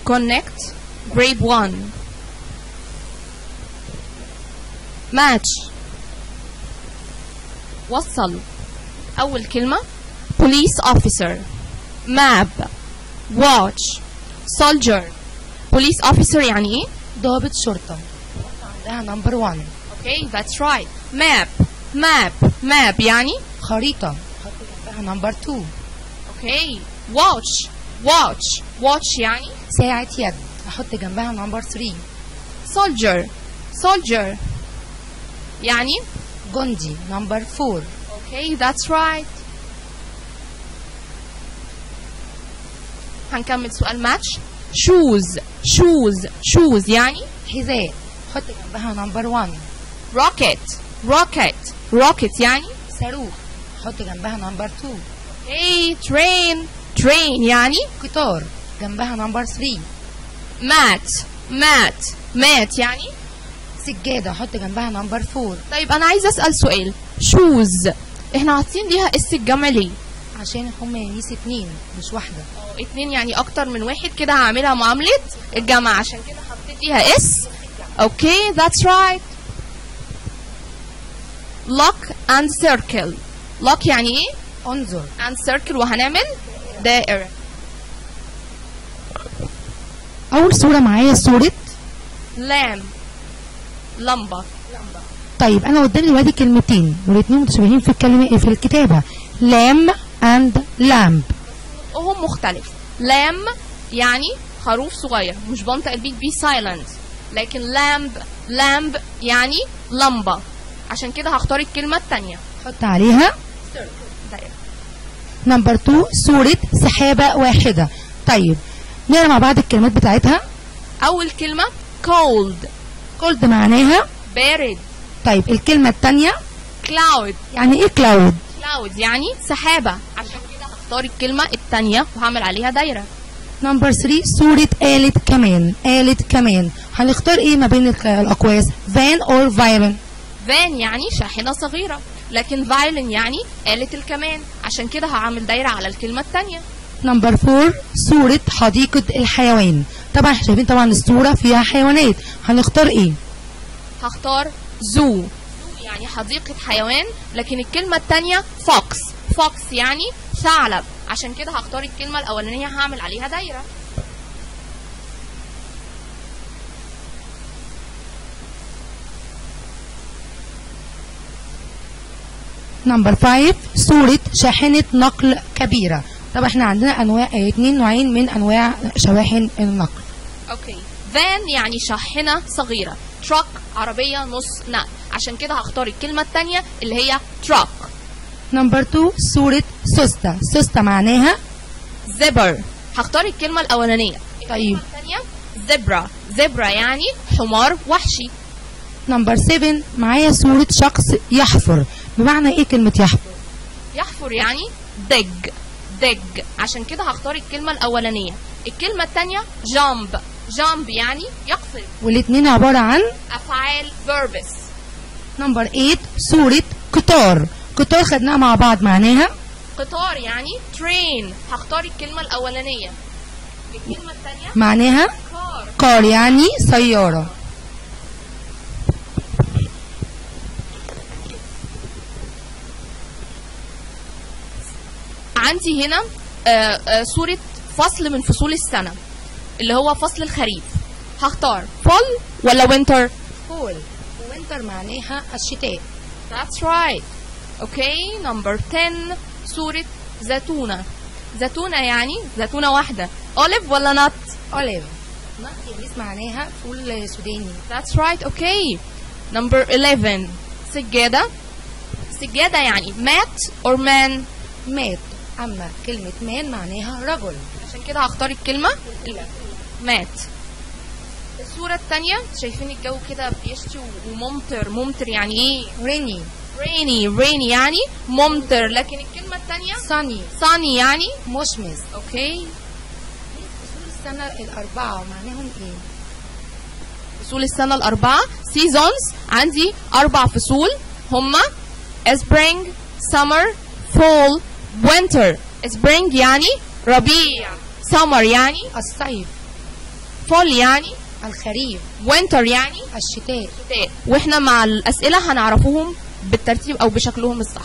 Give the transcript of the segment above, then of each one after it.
connect grade 1 match وصل أول كلمة police officer map watch soldier police officer يعني ايه؟ ضابط شرطة عندها نمبر 1 okay that's right map map map يعني خريطة حط جنبها نمبر 2 okay watch watch watch يعني ساعة يد احط جنبها نمبر 3 soldier soldier يعني جندي نمبر 4 okay that's right هنكمل سؤال ماتش shoes shoes shoes يعني حذاء حط جنبها نمبر 1 rocket rocket rocket يعني صاروخ حط جنبها نمبر 2 hey train train يعني قطار جنبها نمبر 3 mat mat mat يعني سجادة حط جنبها نمبر 4 طيب انا عايزه اسال سؤال shoes احنا حاطين ليها اس الجمع ليه عشان هما يا ميس اتنين مش واحدة اتنين يعني اكتر من واحد كده هعملها معامله الجمع عشان كده حطيت ليها اس اوكي that's right lock and circle lock يعني ايه انظر and circle وهنعمل دائره أول صورة معايا صورة lamp لمبه طيب أنا قدامي دلوقتي كلمتين والاتنين متشابهين في الكلمة في الكتابة لام and لامب وهم مختلف لام يعني خروف صغير مش بنطق البيت بي سايلنت لكن لامب لامب يعني لمبة عشان كده هختار الكلمة التانية حط عليها دايرة نمبر 2 صورة سحابة واحدة طيب نقرا مع بعض الكلمات بتاعتها أول كلمة cold كولد معناها بارد طيب الكلمة التانية cloud يعني ايه كلاود cloud يعني سحابة عشان كده هختار الكلمة التانية وهعمل عليها دايرة نمبر 3 صورة آلة كمان آلة كمان هنختار ايه ما بين الك- الأقواس فان اور فايولن فان يعني شاحنة صغيرة لكن فايلن يعني آلة الكمان عشان كده هعمل دايرة على الكلمة التانية نمبر 4 صورة حديقة الحيوان طبعا احنا شايفين طبعا الصورة فيها حيوانات هنختار ايه هختار زو يعني حديقة حيوان لكن الكلمة التانية فوكس فوكس يعني ثعلب عشان كده هختار الكلمة الأولانية هعمل عليها دايرة نمبر 5 صورة شاحنة نقل كبيرة طبعا احنا عندنا انواع اه، اتنين نوعين من انواع شواحن النقل اوكي فان يعني شاحنة صغيرة تراك عربية نص نقل عشان كده هختار الكلمة التانية اللي هي تراك نمبر 2 صورة سوسته سوسته معناها زبر هختار الكلمة الأولانية طيب الثانية زبرا زبرا يعني حمار وحشي نمبر 7 معايا صورة شخص يحفر بمعنى ايه كلمة يحفر يحفر يعني دج دج عشان كده هختار الكلمة الأولانية الكلمة التانية جامب جامب يعني يقفز والاتنين عبارة عن أفعال verbs نمبر 8 صورة قطار قطار خدناها مع بعض معناها قطار يعني train هختار الكلمة الأولانية الكلمة التانية معناها كار كار يعني سيارة عندي هنا آه، آه، صورة فصل من فصول السنة اللي هو فصل الخريف هختار fall ولا winter فول وينتر معناها الشتاء That's right. Okay, number 10 صورة زيتونة. زيتونة يعني زيتونة واحدة. Olive ولا nut؟ اوليف نقط يابس معناها فول سوداني That's right. Okay. Number 11 سجادة. سجادة يعني mat or man. مات اما كلمة مان معناها رجل عشان كده هختار الكلمة mat. الصورة التانية شايفين الجو كده بيشتي وممطر ممطر يعني ايه ريني rainy rainy يعني ممطر لكن الكلمة التانية صني sunny يعني مشمس اوكي فصول السنة الأربعة معناهم ايه؟ فصول السنة الأربعة seasons عندي أربع فصول هما spring summer fall winter spring يعني ربيع summer يعني الصيف fall يعني الخريف winter يعني الشتاء شتاء واحنا مع الاسئله هنعرفوهم بالترتيب او بشكلهم الصح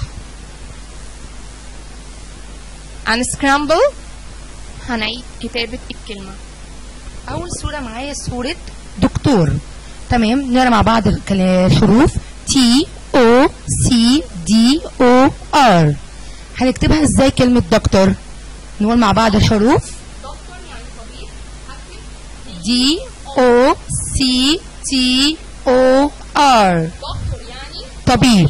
عن سكرامبل هنعيد كتابه الكلمه اول صوره معايا صوره دكتور تمام نقرا مع بعض الك- الحروف تي او سي دي او ار هنكتبها ازاي كلمه دكتور نقول مع بعض الحروف دكتور يعني طبيب هكتب دي او سي تي او ار دكتور يعني طبيب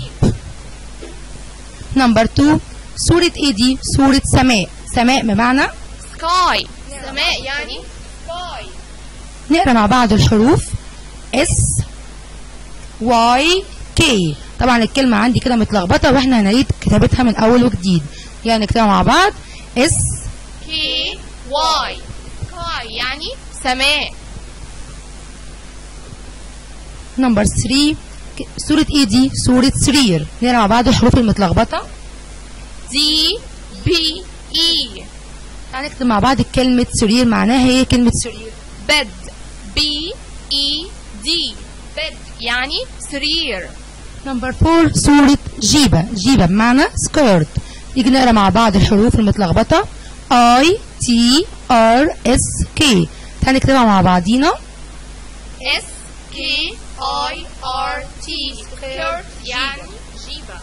نمبر 2 صورة ايه دي؟ صورة سماء سماء بمعنى سكاي سماء يعني سكاي نقرا مع بعض الحروف اس واي كي طبعا الكلمة عندي كده متلخبطة واحنا هنعيد كتابتها من أول وجديد يعني نكتبها مع بعض اس كي واي سكاي يعني سماء نمبر 3 صورة ايه دي؟ صورة سرير نقرا مع بعض الحروف المتلخبطة دي بي اي هنكتب مع بعض كلمة سرير معناها ايه كلمة سرير؟ بيد بي اي دي بيد يعني سرير نمبر 4 صورة جيبة جيبة بمعنى سكيرت نيجي نقرا مع بعض الحروف المتلخبطة I T R S K هنكتبها مع بعضينا اس كي اي ار تي سكيرت يعني جيبة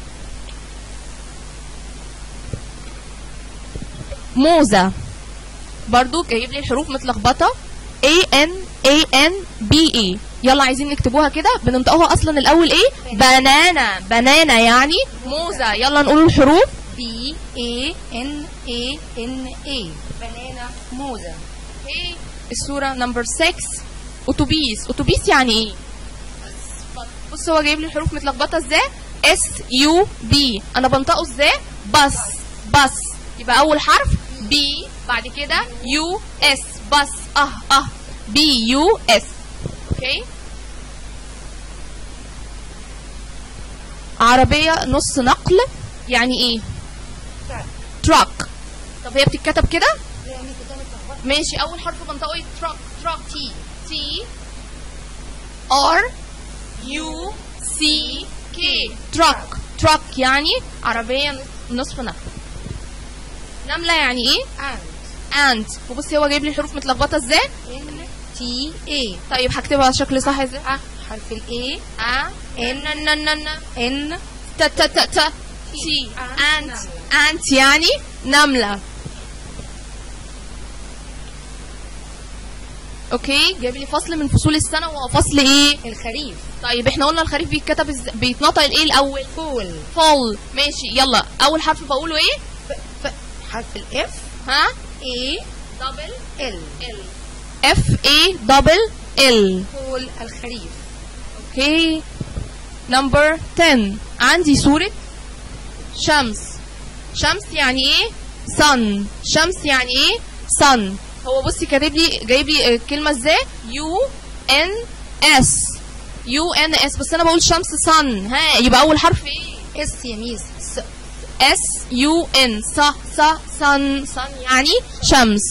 موزة برضو جايب لي الحروف متلخبطة A N A N B E يلا عايزين نكتبوها كده بننطقوها اصلا الاول ايه بنانا بنانا يعني موزة يلا نقول الحروف B A N A N A بنانا موزة اوكي الصورة نمبر 6 اتوبيس اتوبيس يعني ايه بص هو جايب لي الحروف متلخبطة ازاي اس يو بي انا بنطقه ازاي بس بس يبقى اول حرف بي بعد كده يو اس بس اه اه بي يو اس اوكي عربية نص نقل يعني ايه تراك طب هي بتتكتب كده ماشي اول حرف بنطقه ايه تراك تراك تي تي ار يو سي كي تراك تراك يعني عربية نصف نقل نملة يعني ايه and انت وبصي هو جايب لي الحروف متلخبطة ازاي N T A طيب هكتبها بشكل صح ازاي أ حرف ال A ا ان ان ان ان N ت ت ت ت تي انت انت يعني نملة اوكي جايب لي فصل من فصول السنة وهو فصل ايه الخريف طيب احنا قلنا الخريف بيتكتب إز... بيتنطق الايه الاول فول فول ماشي يلا اول حرف بقوله ايه ف حرف ال F ها A دبل L ال اف اي دبل ال فول الخريف اوكي نمبر 10 عندي صورة شمس شمس يعني ايه sun شمس يعني ايه sun هو بصي كاتب لي جايب لي الكلمة ازاي يو ان اس يو ان اس بس انا بقول شمس sun ها يبقى اول حرف ايه S يا ميس س اس يو ان ص ص sun sun يعني شمس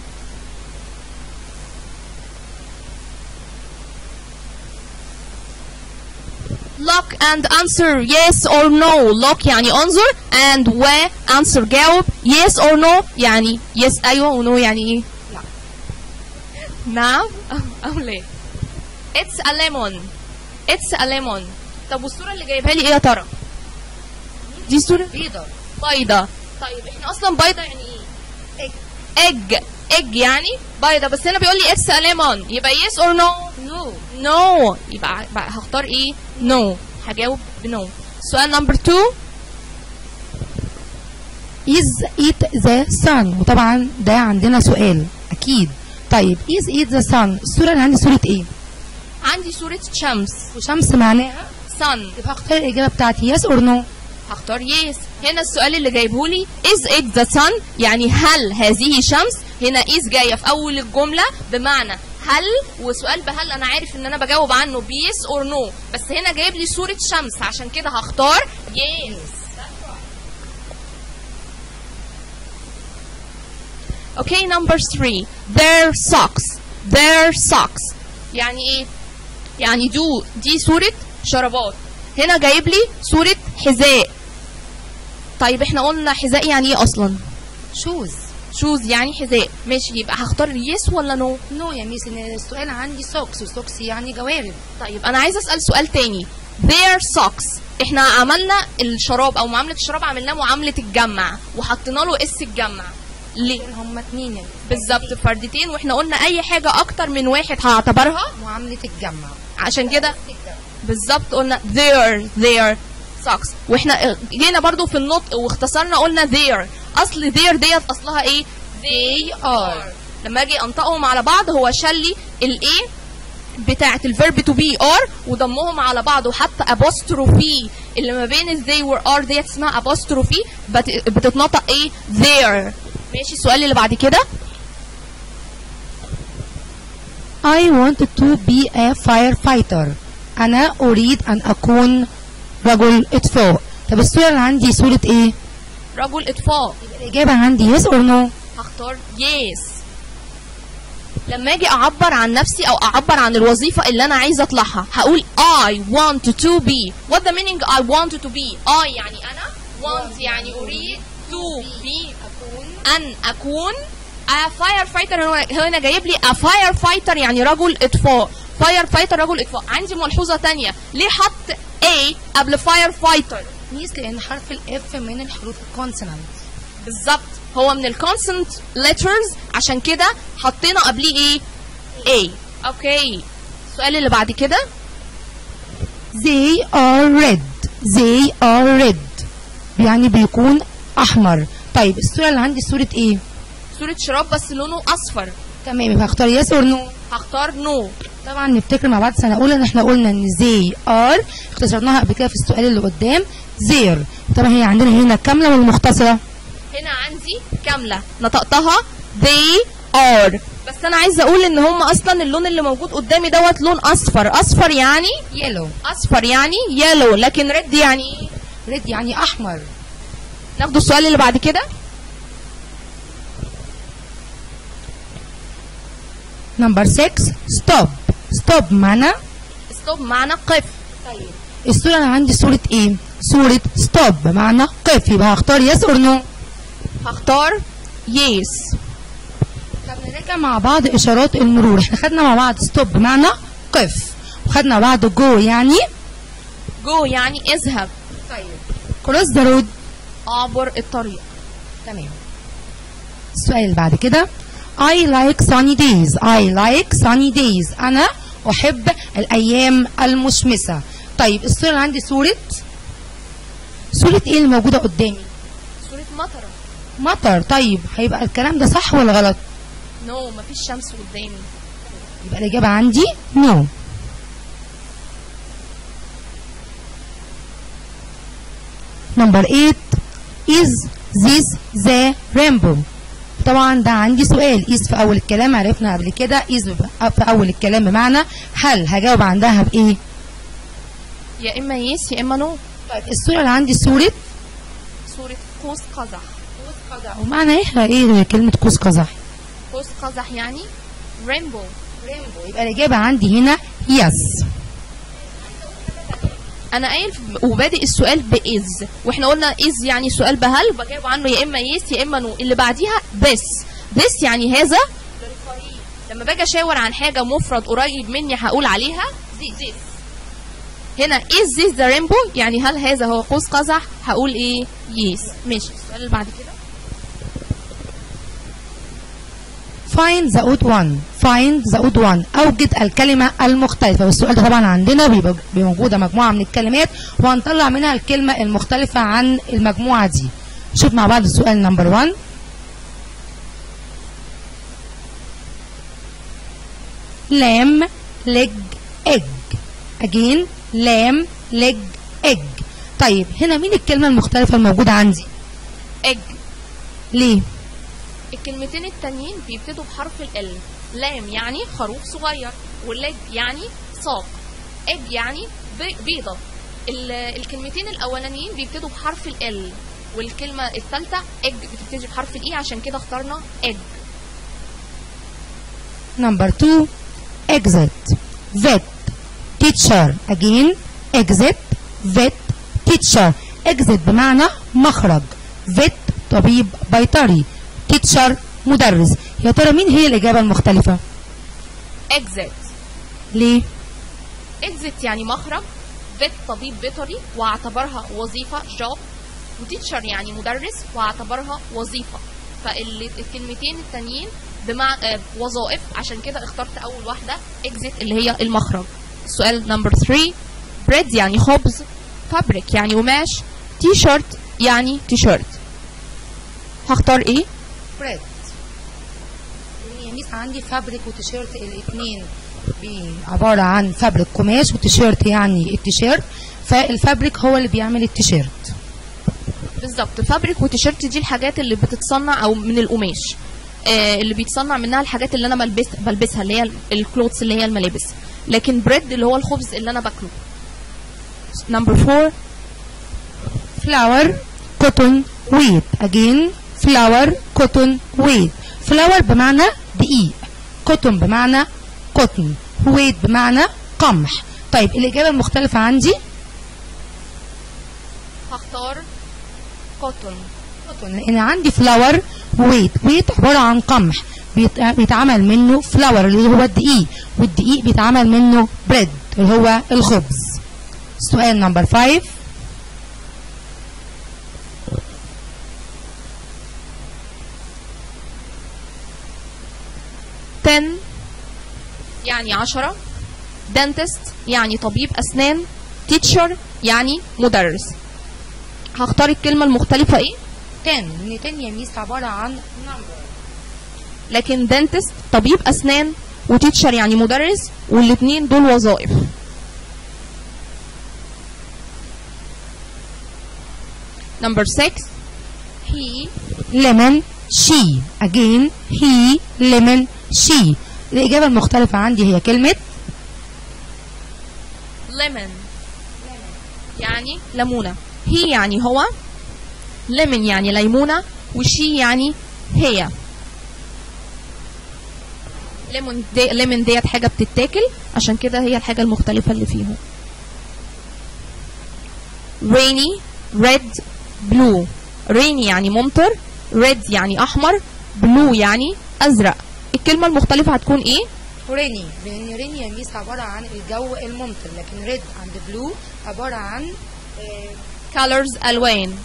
look and answer yes or no look يعني انظر and و answer جاوب yes or no يعني yes ايوه و no يعني ايه لا. نعم أو- او لا it's a lemon it's a lemon طب والصورة اللي جايبها لي ايه يا ترى دي صورة بيضة بيضة طيب احنا اصلا بيضة يعني ايه اج اج يعني بيضة بس هنا بيقول لي اتس ليمون يبقى يس اور نو نو نو يبقى بقى هختار ايه نو هجاوب بنو سؤال نمبر 2 is it the sun وطبعا ده عندنا سؤال اكيد طيب is it the sun الصورة اللي عندي صورة ايه عندي صورة شمس وشمس معناها sun يبقى هختار الاجابة بتاعتي yes or no هختار يس هنا السؤال اللي جايبه لي is it the sun يعني هل هذه شمس هنا is جايه في اول الجمله بمعنى هل وسؤال بهل انا عارف ان انا بجاوب عنه بيس اور نو بس هنا جايب لي صوره شمس عشان كده هختار يس Okay, number three. Their socks. their socks يعني ايه يعني دو دي صورة شرابات هنا جايب لي صورة حذاء طيب احنا قلنا حذاء يعني ايه اصلا شوز شوز يعني حذاء ماشي يبقى هختار يس ولا نو نو يا ميس ان السؤال عندي سوكس وسوكس يعني جوارب طيب انا عايزه اسال سؤال تاني their socks احنا عملنا الشراب او معامله الشراب عملناه معامله الجمع وحطينا له اس الجمع ليه هم اتنين يعني بالظبط فردتين واحنا قلنا اي حاجه اكتر من واحد هعتبرها معاملة الجمع عشان كده بالظبط قلنا their their socks واحنا جينا برضو في النطق واختصرنا قلنا their اصل their ديت اصلها ايه they are لما اجي انطقهم على بعض هو شال لي الايه بتاعه الفيرب تو بي ار وضمهم على بعض وحتى apostrophe اللي ما بين ال they were are ديت اسمها apostrophe بت- بتتنطق ايه their ماشي السؤال اللي بعد كده I want to be a firefighter أنا أريد أن أكون رجل إطفاء طب الصورة اللي عندي صورة إيه؟ رجل اطفاء الإجابة عندي yes or no هختار يس لما اجي اعبر عن نفسي او اعبر عن الوظيفه اللي انا عايزه اطلعها هقول I want to be what the meaning I want to be I يعني انا want يعني اريد to be ان اكون a firefighter هنا هنا جايب لي a firefighter يعني رجل اطفاء firefighter رجل اطفاء عندي ملحوظه تانية ليه حط A قبل firefighter ميس لأن حرف الإف من الحروف الكونسونانت بالظبط هو من الكونسنت letters عشان كده حطينا قبليه ايه A اوكي السؤال اللي بعد كده They are red They are red يعني بيكون أحمر طيب الصورة اللي عندي صورة إيه؟ صورة شراب بس لونه اصفر تمام يبقى هختار yes or no هختار نو طبعا نفتكر مع بعض سنة أولى إن إحنا قلنا إن they are اختصرناها قبل كده في السؤال اللي قدام their طبعا هي عندنا هنا كاملة ولا مختصرة؟ هنا عندي كاملة نطقتها they are بس انا عايزه اقول ان هم اصلا اللون اللي موجود قدامي دوت لون اصفر اصفر يعني yellow اصفر يعني يلو لكن ريد يعني ايه red يعني أحمر ناخد السؤال اللي بعد كده نمبر 6 stop stop معنى ستوب معنى قف الصورة اللي عندي صورة إيه؟ صورة stop بمعنى قف يبقى هختار yes or no؟ هختار يس طب نراجع مع بعض إشارات المرور احنا خدنا مع بعض stop بمعنى قف وخدنا مع بعض go يعني جو يعني اذهب cross the road اعبر الطريق تمام السؤال اللي بعد كده I like sunny days I like sunny days أنا أحب الأيام المشمسة طيب الصورة اللي عندي صورة صورة إيه اللي موجودة قدامي صورة مطرة مطر طيب هيبقى الكلام ده صح ولا غلط نو no, مفيش شمس قدامي يبقى الإجابة عندي no number 8 is this the rainbow طبعا ده عندي سؤال is في أول الكلام عرفنا قبل كده is في أول الكلام بمعنى هل هجاوب عندها بإيه يا اما يس يا اما نو طيب الصورة اللي عندي صورة صورة قوس قزح ومعنى إيه إيه كلمة قوس قزح قوس قزح يعني رينبو يبقى الإجابة عندي هنا yes انا قايل في- وبادئ السؤال باز واحنا قلنا از يعني سؤال بهل بجاوب عنه يا اما يس يا اما نو اللي بعديها this this يعني هذا لما باجي اشاور عن حاجه مفرد قريب مني هقول عليها دي this هنا is this the rainbow يعني هل هذا هو قوس قزح هقول ايه yes ماشي السؤال اللي بعد كده find the odd one find the odd one أوجد الكلمة المختلفة والسؤال ده طبعا عندنا بيبقى بيبقى موجودة مجموعة من الكلمات وهنطلع منها الكلمة المختلفة عن المجموعة دي شوف مع بعض السؤال نمبر 1 لام leg egg again لام leg egg طيب هنا مين الكلمة المختلفة الموجودة عندي egg ليه الكلمتين التانيين بيبتدوا بحرف ال لام يعني خروف صغير واللج يعني ساق اج يعني بي- بيضة ال- الكلمتين الاولانيين بيبتدوا بحرف ال والكلمة الثالثة اج بتبتدي بحرف الاي عشان كده اخترنا اج number two exit vet teacher again exit vet teacher exit بمعنى مخرج vet طبيب بيطري teacher مدرس يا ترى مين هي الإجابة المختلفة exit ليه exit يعني مخرج vet طبيب بيطري واعتبرها وظيفة job وتيتشر يعني مدرس واعتبرها وظيفة فالكلمتين التانيين بمع آه، وظائف عشان كده اخترت اول واحدة exit اللي هي المخرج السؤال نمبر 3 bread يعني خبز fabric يعني قماش تي شيرت يعني تي شيرت هختار ايه بريد يا ميس عندي فابريك وتيشيرت الاثنين عبارة عن فابريك قماش وتيشيرت يعني التيشيرت فالفابريك هو اللي بيعمل التيشيرت بالظبط فابريك وتيشيرت دي الحاجات اللي بتتصنع او من القماش آه اللي بيتصنع منها الحاجات اللي انا بلبس بلبسها اللي هي الكلوتس اللي هي الملابس لكن بريد اللي هو الخبز اللي انا باكله نمبر 4 فلاور كوتون ويت اجين فلاور كوتون ويت فلاور بمعنى دقيق كوتون بمعنى كوتون ويت بمعنى قمح طيب الإجابة المختلفة عندي هختار كوتون كوتون لأن عندي فلاور ويت ويت عبارة عن قمح بيت- بيتعمل منه فلاور اللي هو الدقيق والدقيق بيتعمل منه بريد اللي هو الخبز سؤال نمبر 5 10 يعني عشرة dentist يعني طبيب أسنان teacher يعني مدرس هختار الكلمة المختلفة ايه 10 لأن 10 يا ميس عبارة عن number لكن dentist طبيب أسنان وتيتشر يعني مدرس والاتنين دول وظائف number 6 he lemon she again he lemon she الإجابة المختلفة عندي هي كلمة lemon يعني ليمونة هي يعني هو lemon يعني ليمونة وشي يعني هي ليمون دي ليمون ديت حاجة بتتاكل عشان كده هي الحاجة المختلفة اللي فيهم rainy red blue rainy يعني ممطر red يعني أحمر blue يعني أزرق الكلمة المختلفة هتكون إيه؟ ريني لأن ريني يا ميس عبارة عن الجو الممطر لكن ريد عند بلو عبارة عن colors ألوان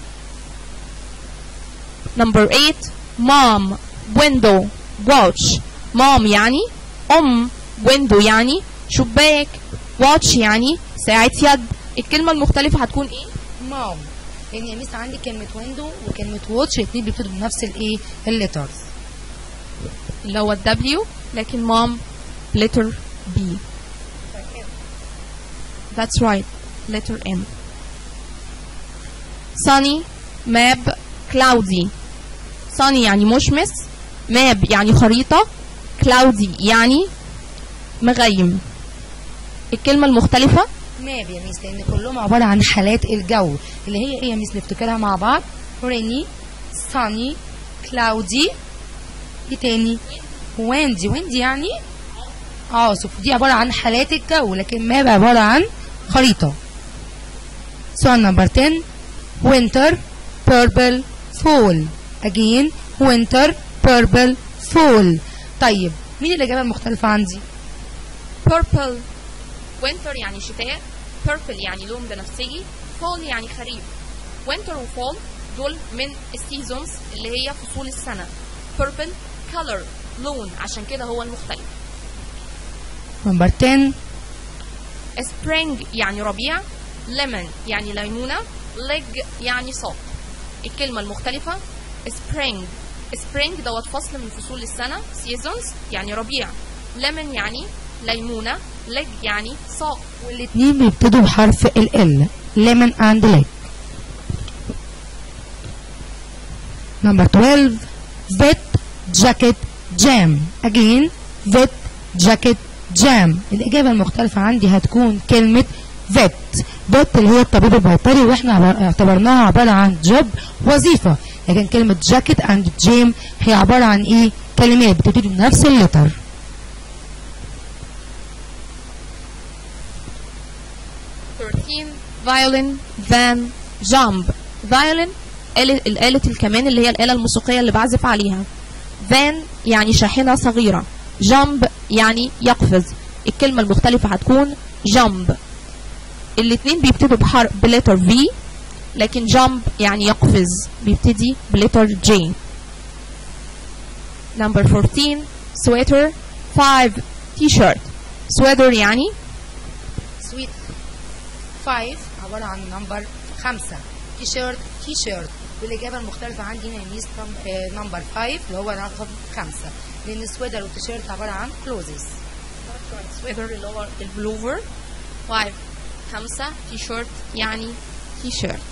number 8 mom window watch mom يعني أم window يعني شباك watch يعني ساعة يد الكلمة المختلفة هتكون ايه؟ مام لأن يا ميس عندي كلمة ويندو وكلمة واتش الاتنين بيبتدوا بنفس الايه الليترز اللي هو ال W لكن mom letter B that's right letter M sunny map cloudy sunny يعني مشمس map يعني خريطة cloudy يعني مغيم الكلمة المختلفة ماب يا ميس لأن كلهم عبارة عن حالات الجو اللي هي ايه يا ميس نفتكرها مع بعض ريني sunny cloudy ايه تاني ويندي ويندي يعني عاصف دي عبارة عن حالات الجو لكن ماب عبارة عن خريطة سؤال نمبر 10 winter purple fall again winter purple fall طيب مين الإجابة المختلفة عندي؟ purple winter يعني شتاء purple يعني لون بنفسجي fall يعني خريف winter و fall دول من السيزونز اللي هي فصول السنة purple color لون عشان كده هو المختلف نمبر 10 spring يعني ربيع lemon يعني ليمونة leg يعني ساق الكلمة المختلفة spring spring دوت فصل من فصول السنة seasons يعني ربيع lemon يعني ليمونة leg يعني ساق والاتنين بيبتدوا بحرف ال L lemon and leg number 12 vet jacket jam again vet jacket jam الإجابة المختلفة عندي هتكون كلمة vet vet اللي هي الطبيب البيطري واحنا عبر- اعتبرناها عبارة عن job وظيفة لكن كلمة jacket and jam هي عبارة عن ايه كلمات بتبتدي بنفس اللتر violin van jump violin آلة الآلة الكمان اللي هي الآلة الموسيقية اللي بعزف عليها van يعني شاحنة صغيرة jump يعني يقفز الكلمة المختلفة هتكون jump الاتنين بيبتدوا بحرف بلتر V لكن jump يعني يقفز بيبتدي بلتر J number 14 sweater 5 t-shirt sweater يعني سويت 5 عبارة عن نمبر 5 تي شيرت تي شيرت والإجابة المختلفة عندي هنا ميس نمبر 5 اللي هو رقم 5 لأن السويدر والتيشيرت عبارة عن كلوزز sweater اللي هو البلوفر 5 خمسة تي شيرت يعني تي شيرت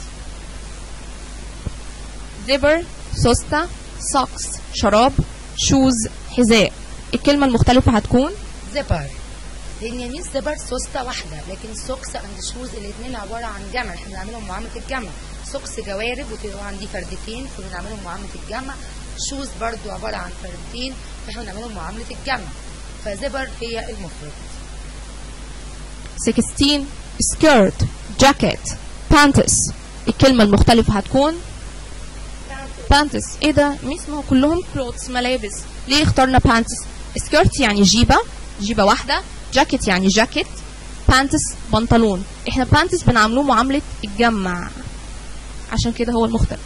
زبر سوسته سوكس شراب شوز حذاء الكلمة المختلفة هتكون زبر لان يمين زبر سوسته واحده لكن سوكس اند شوز الاثنين عباره عن جمع احنا بنعملهم معامله الجمع سوكس جوارب وطبعا دي فردتين فبنعملهم معامله الجمع شوز برضو عباره عن فردتين فاحنا بنعملهم معامله الجمع فزبر هي المفرد 16 skirt jacket pants الكلمة المختلفة هتكون بانتس ايه ده ميس ما هو كلهم كلوتس ملابس ليه اخترنا بانتس سكيرت يعني جيبه جيبه واحده جاكيت يعني جاكيت بانتس بنطلون احنا بانتس بنعملوه معامله الجمع عشان كده هو المختلف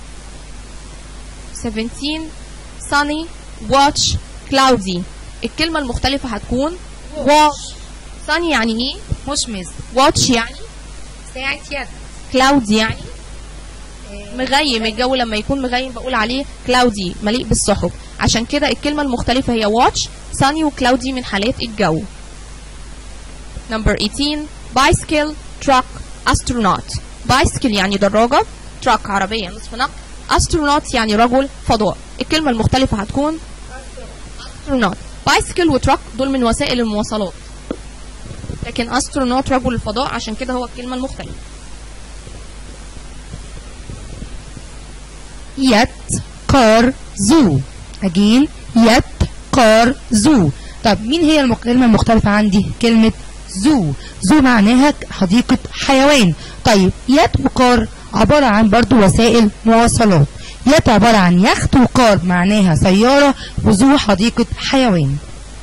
17 sunny watch cloudy الكلمه المختلفه هتكون watch sunny يعني ايه مشمس watch يعني ساعة يد cloudy يعني آه، مغيم الجو لما يكون مغيم بقول عليه كلاودي مليء بالسحب عشان كده الكلمة المختلفة هي واتش ساني وكلاودي من حالات الجو نمبر 18 بايسكل تراك استرونوت بايسكل يعني دراجة تراك عربية نصف نقل استرونوت يعني رجل فضاء الكلمة المختلفة هتكون استرونوت بايسكل وتراك دول من وسائل المواصلات لكن استرونوت رجل الفضاء عشان كده هو الكلمة المختلفة يت قار زو اجين يت قار زو طب مين هي الم- الكلمة المختلفة عندي كلمة زو زو معناها حديقة حيوان طيب يت وقار عبارة عن برضو وسائل مواصلات يت عبارة عن يخت وقار معناها سيارة وزو حديقة حيوان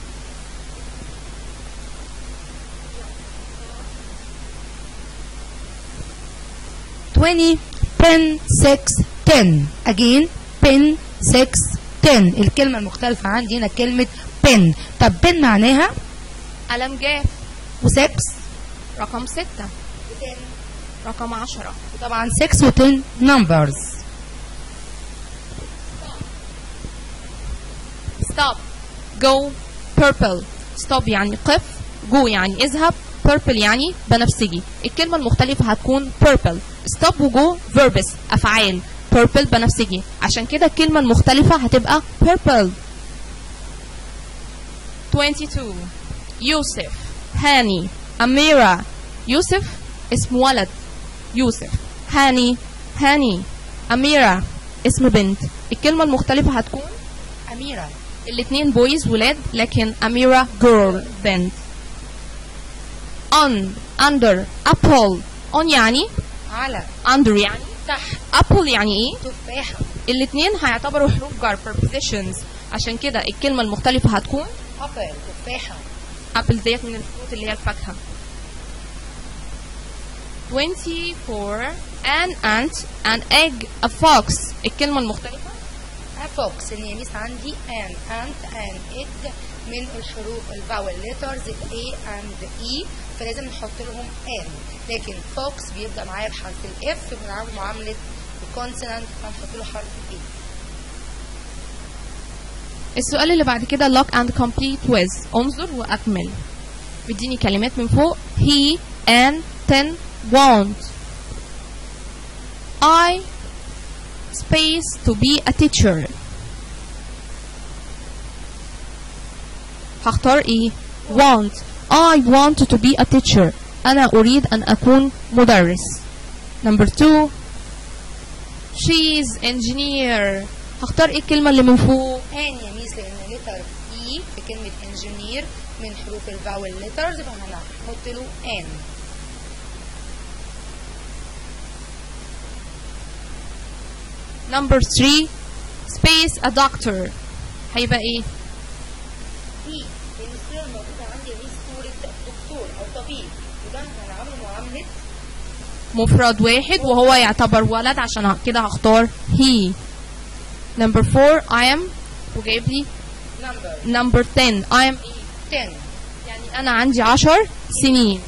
twenty pen six ten again pen six ten الكلمة المختلفة عندي هنا كلمة pen طب pen معناها قلم جاف وسكس رقم ستة رقم عشرة طبعا 6 و 10 numbers stop go purple stop يعني قف go يعني اذهب purple يعني بنفسجي الكلمة المختلفة هتكون purple stop و go verbs أفعال purple بنفسجي عشان كده الكلمة المختلفة هتبقى purple 22 يوسف هاني أميرة يوسف اسم ولد يوسف هاني هاني أميرة اسم بنت الكلمة المختلفة هتكون أميرة الاتنين بويز ولاد لكن أميرة جيرل بنت on under apple on يعني على under يعني تحت apple يعني ايه تفاحة الاتنين هيعتبروا حروف جر prepositions عشان كده الكلمة المختلفة هتكون أبل تفاحة apple ديت من الفروت اللي هي الفاكهة 24 an ant an egg a fox الكلمة المختلفة فوكس ان يميس عندي ان انت ان اد من الحروف الفاول ليترز الاي اند اي فلازم نحط لهم ان لكن فوكس بيبدا معايا بحرف الاف بنعمل معامله الكونسونانت فنحط له حرف الاي السؤال اللي بعد كده lock and complete with انظر واكمل بيديني كلمات من فوق he an ten want I space to be a teacher هختار ايه want I want to be a teacher أنا أريد أن أكون مدرس number two she's engineer هختار ايه الكلمة اللي من فوق ان يميس لان لتر اي في كلمه انجينير من حروف الفاول ليترز فهنحط له ان number 3 space a doctor هيبقى ايه دي لان الصوره الموجوده عندي دي صوره دكتور او طبيب يبقى احنا هنعامله معامله مفرد واحد وهو يعتبر ولد عشان كده هختار he number 4 I am وجايب لي نمبر number 10 I am 10 يعني انا عندي 10 سنين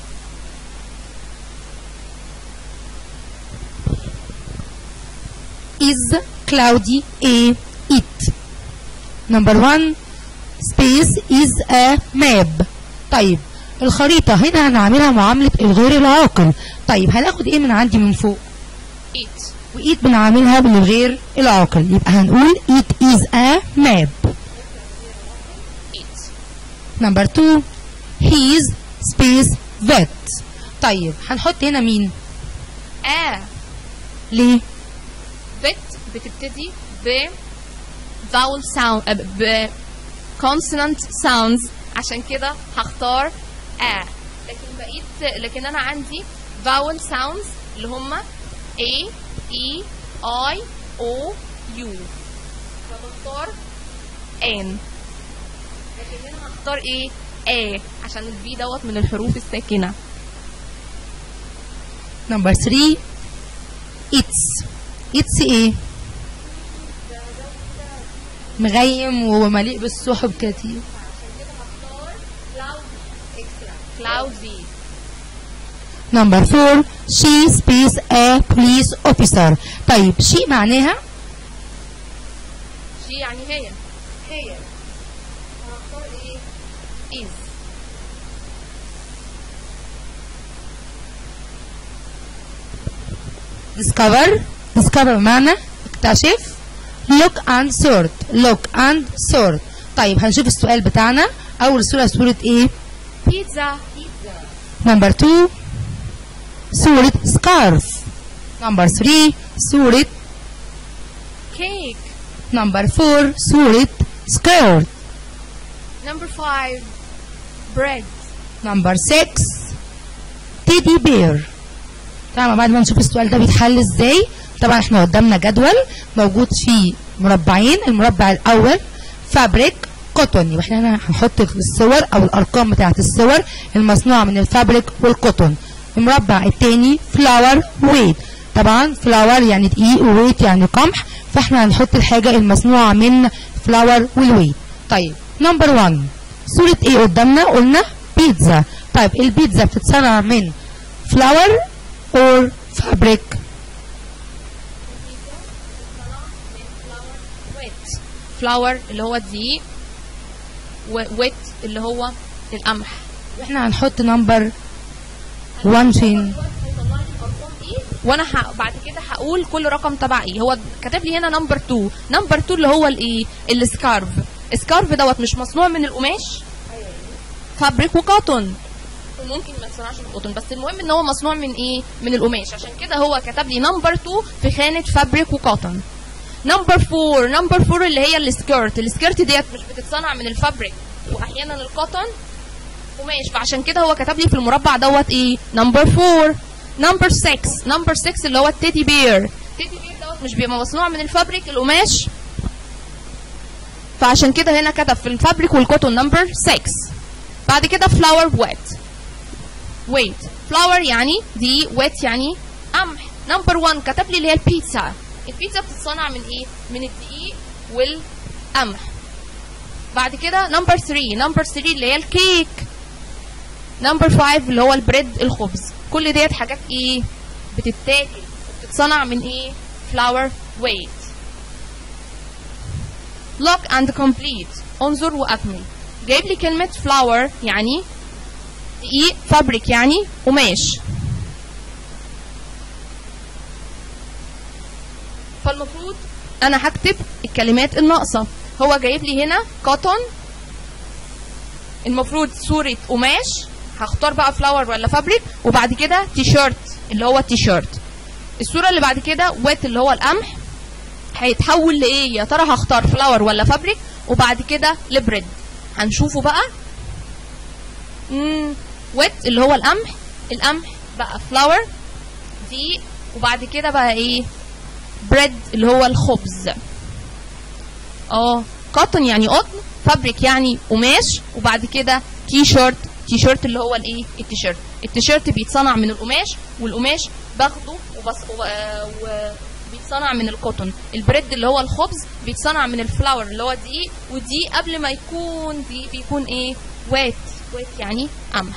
is cloudy a it number one space is a map طيب الخريطة هنا هنعملها معاملة الغير العاقل طيب هناخد ايه من عندي من فوق it وإيت بنعملها بالغير العاقل يبقى هنقول it is a map it number two he is space vet طيب هنحط هنا مين a ليه bit بتبتدي ب vowel sound آه، ب consonant sounds عشان كده هختار a لكن بقيت لكن انا عندي vowel sounds اللي هما a e i o u فبختار an لكن هنا هختار ايه a عشان البي دوت من الحروف الساكنه number three it's it's ايه مغيم ومليء بالسحب كتير cloudy number four she space a police officer طيب she معناها شي يعني هي هي هختار ايه is discover discover معنى اكتشف look and sort look and sort طيب هنشوف السؤال بتاعنا اول صورة صورة ايه pizza number two صورة scarf number three صورة cake number four صورة skirt number five bread number six teddy bear طبعا بعد ما نشوف السؤال ده بيتحل ازاي طبعا احنا قدامنا جدول موجود فيه مربعين المربع الاول فابريك كوتون يبقى احنا هنا هنحط الصور او الارقام بتاعت الصور المصنوعه من الفابريك والكوتون المربع الثاني فلاور ويت طبعا فلاور يعني دقيق وويت يعني قمح فاحنا هنحط الحاجه المصنوعه من فلاور والويت طيب نمبر 1 صوره ايه قدامنا قلنا بيتزا طيب البيتزا بتتصنع من فلاور اور فابريك wet flour اللي هو الدقيق و wet اللي هو القمح احنا هنحط نمبر 1 فين وانا ح... بعد كده هقول كل رقم تبع ايه هو كاتب لي هنا نمبر 2 نمبر 2 اللي هو الايه السكارف السكارف دوت مش مصنوع من القماش فابريك وكوتون ممكن ما يتصنعش من القطن بس المهم ان هو مصنوع من ايه من القماش عشان كده هو كتب لي نمبر 2 في خانه فابريك وكوتون نمبر 4 نمبر 4 اللي هي السكيرت السكيرت ديت مش بتتصنع من الفابريك واحيانا الكوتون قماش فعشان كده هو كتب لي في المربع دوت ايه نمبر 4 نمبر 6 نمبر 6 اللي هو التيدي بير التيدي بير دوت مش بيبقى مصنوع من الفابريك القماش فعشان كده هنا كتب في الفابريك والكوتون نمبر 6 بعد كده فلاور ويت ويت فلاور يعني دي ويت يعني قمح نمبر 1 كتب لي اللي هي البيتزا البيتزا بتتصنع من ايه من الدقيق والقمح بعد كده نمبر 3 نمبر 3 اللي هي الكيك نمبر 5 اللي هو البريد الخبز كل ديت حاجات ايه بتتاكل بتتصنع من ايه فلاور ويت look and complete انظر واكمل جايب لي كلمة فلاور يعني دقيق فابريك يعني قماش فالمفروض انا هكتب الكلمات الناقصة هو جايب لي هنا كوتون المفروض صورة قماش هختار بقى فلاور ولا فابريك وبعد كده تي شيرت اللي هو التي شيرت الصورة اللي بعد كده ويت اللي هو القمح هيتحول لايه يا ترى هختار فلاور ولا فابريك وبعد كده لبريد هنشوفه بقى امم ويت اللي هو القمح القمح بقى فلاور دي وبعد كده بقى ايه بريد اللي هو الخبز اه كوتون يعني قطن فابريك يعني قماش وبعد كده تي شيرت تي شيرت اللي هو الايه التيشيرت التيشيرت بيتصنع من القماش والقماش باخده وبس و... و... بيتصنع من الكوتون البريد اللي هو الخبز بيتصنع من الفلاور اللي هو دقيق ودي قبل ما يكون دي بيكون ايه وات وات يعني قمح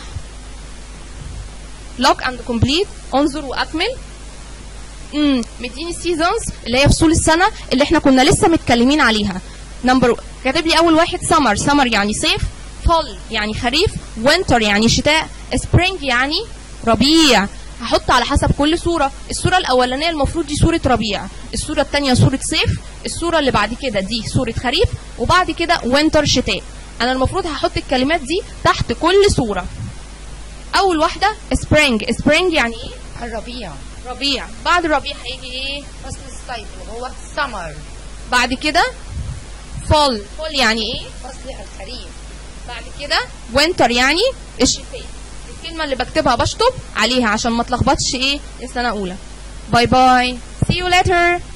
لوك اند كومبليت انظر واكمل امم مديني سيزونز اللي هي فصول السنه اللي احنا كنا لسه متكلمين عليها نمبر كاتب لي اول واحد سمر سمر يعني صيف فول يعني خريف وينتر يعني شتاء سبرينج يعني ربيع هحط على حسب كل صوره الصوره الاولانيه المفروض دي صوره ربيع الصوره الثانيه صوره صيف الصوره اللي بعد كده دي صوره خريف وبعد كده وينتر شتاء انا المفروض هحط الكلمات دي تحت كل صوره اول واحده سبرينج سبرينج يعني ايه الربيع ربيع بعد الربيع هيجي ايه فصل الصيف اللي هو سمر بعد كده فول فول يعني ايه فصل الخريف بعد كده وينتر يعني الشتاء الكلمه اللي بكتبها بشطب عليها عشان ما تلخبطش ايه السنه اولى باي باي see you later